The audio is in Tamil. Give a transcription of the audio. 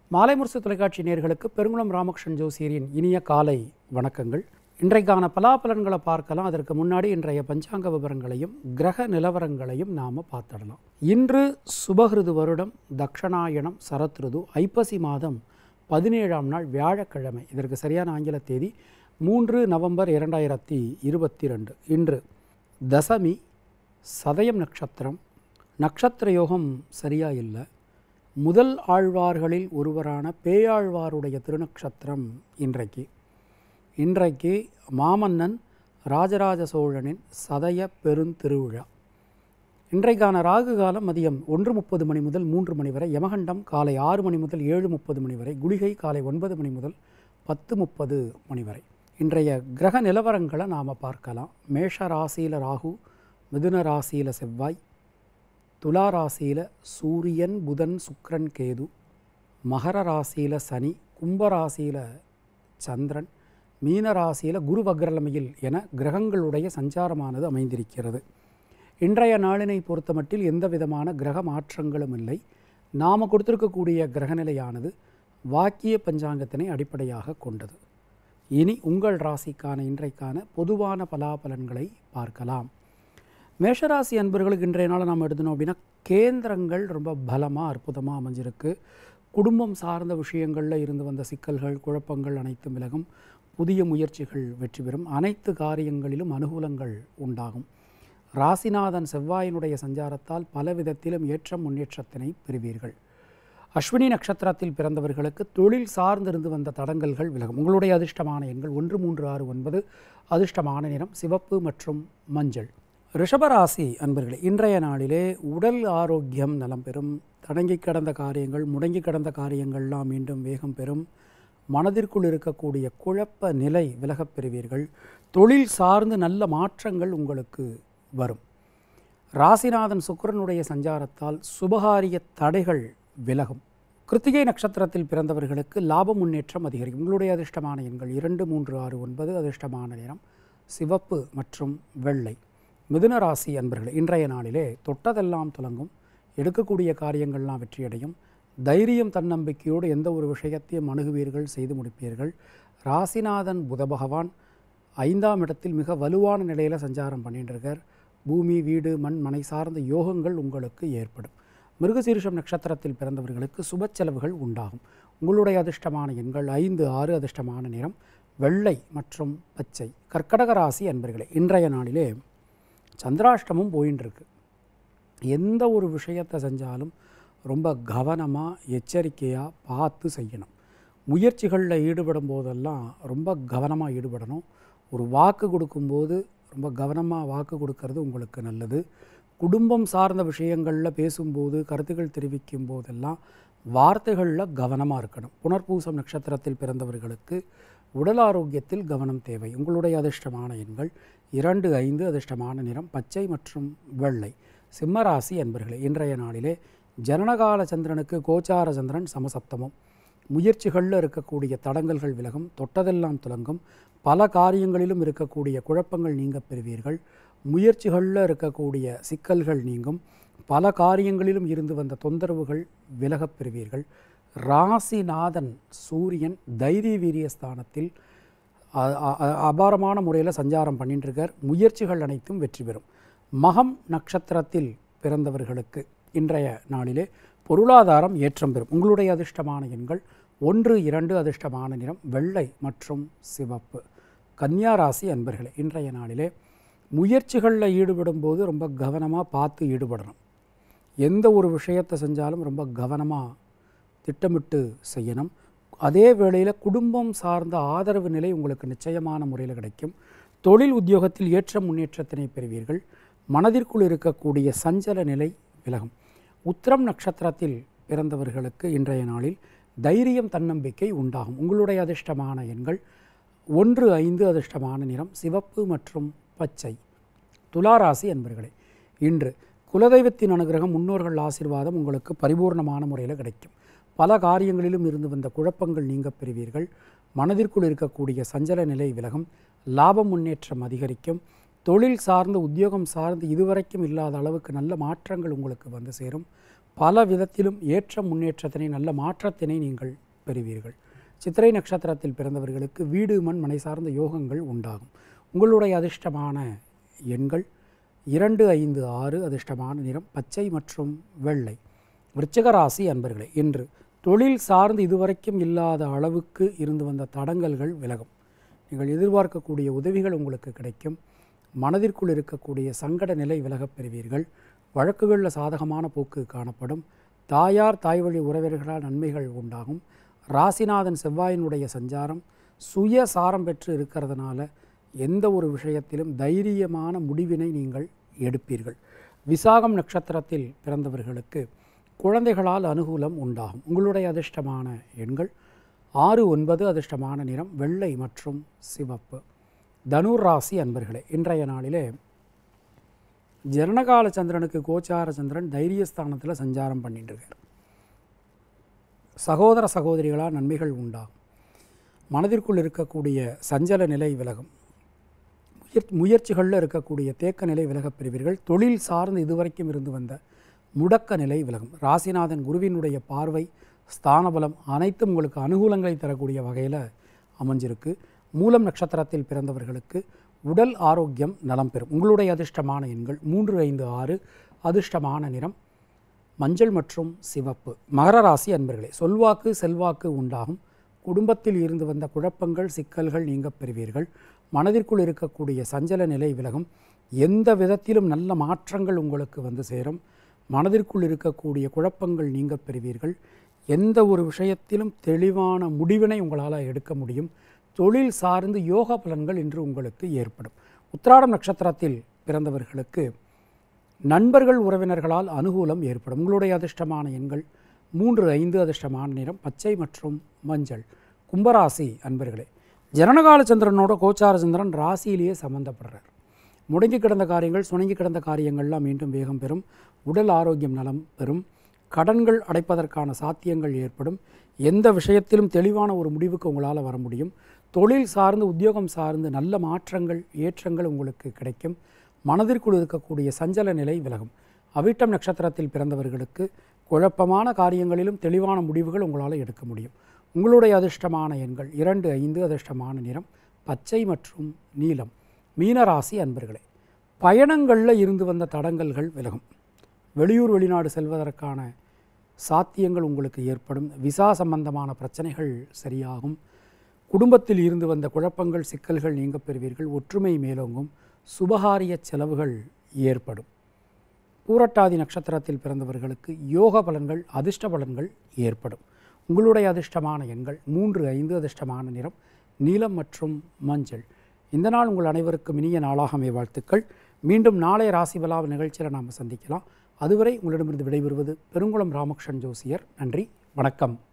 மாலை முரசு தொலைக்காட்சி நேயர்களுக்கு பெருங்குளம் ராமகிருஷ்ணன் ஜோசியரின் இனிய காலை வணக்கங்கள் இன்றைக்கான பலாபலன்களை பார்க்கலாம் அதற்கு முன்னாடி இன்றைய பஞ்சாங்க விவரங்களையும் கிரக நிலவரங்களையும் நாம் பார்த்துடலாம் இன்று சுபகிருது வருடம் தக்ஷணாயணம் சரத்ருது ஐப்பசி மாதம் பதினேழாம் நாள் வியாழக்கிழமை இதற்கு சரியான ஆங்கில தேதி மூன்று நவம்பர் இரண்டாயிரத்தி இருபத்தி ரெண்டு இன்று தசமி சதயம் நட்சத்திரம் நட்சத்திர யோகம் சரியா இல்லை முதல் ஆழ்வார்களில் ஒருவரான பேயாழ்வாருடைய திருநக்ஷத்திரம் இன்றைக்கு இன்றைக்கு மாமன்னன் ராஜராஜ சோழனின் சதய பெருந்திருவிழா இன்றைக்கான ராகு காலம் மதியம் ஒன்று முப்பது மணி முதல் மூன்று மணி வரை யமகண்டம் காலை ஆறு மணி முதல் ஏழு முப்பது மணி வரை குளிகை காலை ஒன்பது மணி முதல் பத்து முப்பது மணி வரை இன்றைய கிரக நிலவரங்களை நாம் பார்க்கலாம் மேஷ ராசியில் ராகு மிதுன ராசியில் செவ்வாய் துலா ராசியில் சூரியன் புதன் சுக்கிரன் கேது மகர ராசியில் சனி கும்ப ராசியில் சந்திரன் மீன ராசியில் குரு வக்ரலமையில் என கிரகங்களுடைய சஞ்சாரமானது அமைந்திருக்கிறது இன்றைய நாளினை பொறுத்தமட்டில் எந்த விதமான கிரக மாற்றங்களும் இல்லை நாம் கொடுத்திருக்கக்கூடிய கிரகநிலையானது வாக்கிய பஞ்சாங்கத்தினை அடிப்படையாக கொண்டது இனி உங்கள் ராசிக்கான இன்றைக்கான பொதுவான பலாபலன்களை பார்க்கலாம் மேஷராசி அன்பர்களுக்கு இன்றைய நாள் நாம் எடுத்தோம் அப்படின்னா கேந்திரங்கள் ரொம்ப பலமாக அற்புதமாக அமைஞ்சிருக்கு குடும்பம் சார்ந்த விஷயங்களில் இருந்து வந்த சிக்கல்கள் குழப்பங்கள் அனைத்தும் விலகும் புதிய முயற்சிகள் வெற்றி பெறும் அனைத்து காரியங்களிலும் அனுகூலங்கள் உண்டாகும் ராசிநாதன் செவ்வாயினுடைய சஞ்சாரத்தால் பல விதத்திலும் ஏற்றம் முன்னேற்றத்தினை பெறுவீர்கள் அஸ்வினி நட்சத்திரத்தில் பிறந்தவர்களுக்கு தொழில் சார்ந்திருந்து வந்த தடங்கல்கள் விலகும் உங்களுடைய அதிர்ஷ்டமான எண்கள் ஒன்று மூன்று ஆறு ஒன்பது அதிர்ஷ்டமான நிறம் சிவப்பு மற்றும் மஞ்சள் ரிஷபராசி அன்பர்களே இன்றைய நாளிலே உடல் ஆரோக்கியம் நலம் பெறும் தடங்கி கிடந்த காரியங்கள் முடங்கி கிடந்த காரியங்கள்லாம் மீண்டும் வேகம் பெறும் மனதிற்குள் இருக்கக்கூடிய குழப்ப நிலை விலகப் பெறுவீர்கள் தொழில் சார்ந்து நல்ல மாற்றங்கள் உங்களுக்கு வரும் ராசிநாதன் சுக்கிரனுடைய சஞ்சாரத்தால் சுபகாரிய தடைகள் விலகும் கிருத்திகை நட்சத்திரத்தில் பிறந்தவர்களுக்கு லாப முன்னேற்றம் அதிகரிக்கும் உங்களுடைய அதிர்ஷ்டமான எண்கள் இரண்டு மூன்று ஆறு ஒன்பது அதிர்ஷ்டமான நிறம் சிவப்பு மற்றும் வெள்ளை மிதுன ராசி அன்பர்கள் இன்றைய நாளிலே தொட்டதெல்லாம் துலங்கும் எடுக்கக்கூடிய காரியங்கள்லாம் வெற்றியடையும் தைரியம் தன்னம்பிக்கையோடு எந்த ஒரு விஷயத்தையும் அணுகுவீர்கள் செய்து முடிப்பீர்கள் ராசிநாதன் புத பகவான் ஐந்தாம் இடத்தில் மிக வலுவான நிலையில் சஞ்சாரம் பண்ணிட்டு இருக்கார் பூமி வீடு மண் மனை சார்ந்த யோகங்கள் உங்களுக்கு ஏற்படும் மிருகசீரிஷம் நட்சத்திரத்தில் பிறந்தவர்களுக்கு சுப செலவுகள் உண்டாகும் உங்களுடைய அதிர்ஷ்டமான எண்கள் ஐந்து ஆறு அதிர்ஷ்டமான நிறம் வெள்ளை மற்றும் பச்சை கர்க்கடக ராசி அன்பர்களே இன்றைய நாளிலே சந்திராஷ்டமம் போயின்னு இருக்கு எந்த ஒரு விஷயத்தை செஞ்சாலும் ரொம்ப கவனமாக எச்சரிக்கையாக பார்த்து செய்யணும் முயற்சிகளில் ஈடுபடும் போதெல்லாம் ரொம்ப கவனமாக ஈடுபடணும் ஒரு வாக்கு கொடுக்கும்போது ரொம்ப கவனமாக வாக்கு கொடுக்கறது உங்களுக்கு நல்லது குடும்பம் சார்ந்த விஷயங்களில் பேசும்போது கருத்துக்கள் தெரிவிக்கும் போதெல்லாம் வார்த்தைகளில் கவனமாக இருக்கணும் புனர்பூசம் நட்சத்திரத்தில் பிறந்தவர்களுக்கு உடல் ஆரோக்கியத்தில் கவனம் தேவை உங்களுடைய அதிர்ஷ்டமான எண்கள் இரண்டு ஐந்து அதிர்ஷ்டமான நிறம் பச்சை மற்றும் வெள்ளை சிம்மராசி அன்பர்களே இன்றைய நாளிலே ஜனனகால சந்திரனுக்கு கோச்சார சந்திரன் சமசப்தமம் முயற்சிகளில் இருக்கக்கூடிய தடங்கல்கள் விலகும் தொட்டதெல்லாம் துலங்கும் பல காரியங்களிலும் இருக்கக்கூடிய குழப்பங்கள் நீங்க பெறுவீர்கள் முயற்சிகளில் இருக்கக்கூடிய சிக்கல்கள் நீங்கும் பல காரியங்களிலும் இருந்து வந்த தொந்தரவுகள் விலகப் பெறுவீர்கள் ராசிநாதன் சூரியன் தைரிய வீரிய ஸ்தானத்தில் அ- அ- அபாரமான முறையில் சஞ்சாரம் பண்ணிட்டு இருக்கார் முயற்சிகள் அனைத்தும் வெற்றி பெறும் மகம் நட்சத்திரத்தில் பிறந்தவர்களுக்கு இன்றைய நாளிலே பொருளாதாரம் ஏற்றம் பெறும் உங்களுடைய அதிர்ஷ்டமான எண்கள் ஒன்று இரண்டு அதிர்ஷ்டமான நிறம் வெள்ளை மற்றும் சிவப்பு கன்னியா ராசி அன்பர்களே இன்றைய நாளிலே முயற்சிகளில் ஈடுபடும் போது ரொம்ப கவனமாக பார்த்து ஈடுபடணும் எந்த ஒரு விஷயத்தை செஞ்சாலும் ரொம்ப கவனமாக திட்டமிட்டு செய்யணும் அதே வேளையில் குடும்பம் சார்ந்த ஆதரவு நிலை உங்களுக்கு நிச்சயமான முறையில் கிடைக்கும் தொழில் உத்தியோகத்தில் ஏற்ற முன்னேற்றத்தினை பெறுவீர்கள் மனதிற்குள் இருக்கக்கூடிய சஞ்சல நிலை விலகும் உத்திரம் நட்சத்திரத்தில் பிறந்தவர்களுக்கு இன்றைய நாளில் தைரியம் தன்னம்பிக்கை உண்டாகும் உங்களுடைய அதிர்ஷ்டமான எண்கள் ஒன்று ஐந்து அதிர்ஷ்டமான நிறம் சிவப்பு மற்றும் பச்சை துளாராசி என்பர்களே இன்று குலதெய்வத்தின் அனுகிரகம் முன்னோர்கள் ஆசீர்வாதம் உங்களுக்கு பரிபூர்ணமான முறையில் கிடைக்கும் பல காரியங்களிலும் இருந்து வந்த குழப்பங்கள் நீங்கப் பெறுவீர்கள் மனதிற்குள் இருக்கக்கூடிய சஞ்சல நிலை விலகும் லாபம் முன்னேற்றம் அதிகரிக்கும் தொழில் சார்ந்து உத்தியோகம் சார்ந்து இதுவரைக்கும் இல்லாத அளவுக்கு நல்ல மாற்றங்கள் உங்களுக்கு வந்து சேரும் பல விதத்திலும் ஏற்ற முன்னேற்றத்தினை நல்ல மாற்றத்தினை நீங்கள் பெறுவீர்கள் சித்திரை நட்சத்திரத்தில் பிறந்தவர்களுக்கு வீடு மண் மனை சார்ந்த யோகங்கள் உண்டாகும் உங்களுடைய அதிர்ஷ்டமான எண்கள் இரண்டு ஐந்து ஆறு அதிர்ஷ்டமான நிறம் பச்சை மற்றும் வெள்ளை விருச்சிக ராசி அன்பர்களே இன்று தொழில் சார்ந்து இதுவரைக்கும் இல்லாத அளவுக்கு இருந்து வந்த தடங்கல்கள் விலகும் நீங்கள் எதிர்பார்க்கக்கூடிய உதவிகள் உங்களுக்கு கிடைக்கும் மனதிற்குள் இருக்கக்கூடிய சங்கட நிலை விலகப் பெறுவீர்கள் வழக்குகளில் சாதகமான போக்கு காணப்படும் தாயார் தாய் வழி உறவினர்களால் நன்மைகள் உண்டாகும் ராசிநாதன் செவ்வாயினுடைய சஞ்சாரம் சுய சாரம் பெற்று இருக்கிறதுனால எந்த ஒரு விஷயத்திலும் தைரியமான முடிவினை நீங்கள் எடுப்பீர்கள் விசாகம் நட்சத்திரத்தில் பிறந்தவர்களுக்கு குழந்தைகளால் அனுகூலம் உண்டாகும் உங்களுடைய அதிர்ஷ்டமான எண்கள் ஆறு ஒன்பது அதிர்ஷ்டமான நிறம் வெள்ளை மற்றும் சிவப்பு தனுர் ராசி அன்பர்களே இன்றைய நாளிலே ஜனனகால சந்திரனுக்கு கோச்சார சந்திரன் தைரியஸ்தானத்தில் சஞ்சாரம் பண்ணிட்டு இருக்கார் சகோதர சகோதரிகளால் நன்மைகள் உண்டாகும் மனதிற்குள் இருக்கக்கூடிய சஞ்சல நிலை விலகும் முயற் முயற்சிகளில் இருக்கக்கூடிய தேக்க நிலை விலகப் பெறுவீர்கள் தொழில் சார்ந்து இதுவரைக்கும் இருந்து வந்த முடக்க நிலை விலகும் ராசிநாதன் குருவினுடைய பார்வை ஸ்தானபலம் அனைத்தும் உங்களுக்கு அனுகூலங்களை தரக்கூடிய வகையில் அமைஞ்சிருக்கு மூலம் நட்சத்திரத்தில் பிறந்தவர்களுக்கு உடல் ஆரோக்கியம் நலம் பெறும் உங்களுடைய அதிர்ஷ்டமான எண்கள் மூன்று ஐந்து ஆறு அதிர்ஷ்டமான நிறம் மஞ்சள் மற்றும் சிவப்பு மகர ராசி அன்பர்களே சொல்வாக்கு செல்வாக்கு உண்டாகும் குடும்பத்தில் இருந்து வந்த குழப்பங்கள் சிக்கல்கள் நீங்கப் பெறுவீர்கள் மனதிற்குள் இருக்கக்கூடிய சஞ்சல நிலை விலகும் எந்த விதத்திலும் நல்ல மாற்றங்கள் உங்களுக்கு வந்து சேரும் மனதிற்குள் இருக்கக்கூடிய குழப்பங்கள் நீங்கப் பெறுவீர்கள் எந்த ஒரு விஷயத்திலும் தெளிவான முடிவினை உங்களால் எடுக்க முடியும் தொழில் சார்ந்து யோக பலன்கள் இன்று உங்களுக்கு ஏற்படும் உத்திராடம் நட்சத்திரத்தில் பிறந்தவர்களுக்கு நண்பர்கள் உறவினர்களால் அனுகூலம் ஏற்படும் உங்களுடைய அதிர்ஷ்டமான எண்கள் மூன்று ஐந்து அதிர்ஷ்டமான நிறம் பச்சை மற்றும் மஞ்சள் கும்பராசி அன்பர்களே ஜனனகால சந்திரனோட கோச்சார சந்திரன் ராசியிலேயே சம்மந்தப்படுறார் முடங்கி கிடந்த காரியங்கள் சுணங்கி கிடந்த காரியங்கள்லாம் மீண்டும் வேகம் பெறும் உடல் ஆரோக்கியம் நலம் பெறும் கடன்கள் அடைப்பதற்கான சாத்தியங்கள் ஏற்படும் எந்த விஷயத்திலும் தெளிவான ஒரு முடிவுக்கு உங்களால் வர முடியும் தொழில் சார்ந்து உத்தியோகம் சார்ந்து நல்ல மாற்றங்கள் ஏற்றங்கள் உங்களுக்கு கிடைக்கும் மனதிற்குள் இருக்கக்கூடிய சஞ்சல நிலை விலகும் அவிட்டம் நட்சத்திரத்தில் பிறந்தவர்களுக்கு குழப்பமான காரியங்களிலும் தெளிவான முடிவுகள் உங்களால் எடுக்க முடியும் உங்களுடைய அதிர்ஷ்டமான எண்கள் இரண்டு ஐந்து அதிர்ஷ்டமான நிறம் பச்சை மற்றும் நீலம் மீனராசி அன்பர்களே பயணங்களில் இருந்து வந்த தடங்கல்கள் விலகும் வெளியூர் வெளிநாடு செல்வதற்கான சாத்தியங்கள் உங்களுக்கு ஏற்படும் விசா சம்பந்தமான பிரச்சனைகள் சரியாகும் குடும்பத்தில் இருந்து வந்த குழப்பங்கள் சிக்கல்கள் நீங்கப் பெறுவீர்கள் ஒற்றுமை மேலோங்கும் சுபகாரிய செலவுகள் ஏற்படும் பூரட்டாதி நட்சத்திரத்தில் பிறந்தவர்களுக்கு யோக பலன்கள் அதிர்ஷ்ட பலன்கள் ஏற்படும் உங்களுடைய அதிர்ஷ்டமான எண்கள் மூன்று ஐந்து அதிர்ஷ்டமான நிறம் நீலம் மற்றும் மஞ்சள் இந்த நாள் உங்கள் அனைவருக்கும் இனிய நாளாக அமைய வாழ்த்துக்கள் மீண்டும் நாளைய ராசி பலாவ நிகழ்ச்சியில் நாம் சந்திக்கலாம் அதுவரை உங்களிடமிருந்து விடைபெறுவது பெருங்குளம் ராமகிருஷ்ணன் ஜோசியர் நன்றி வணக்கம்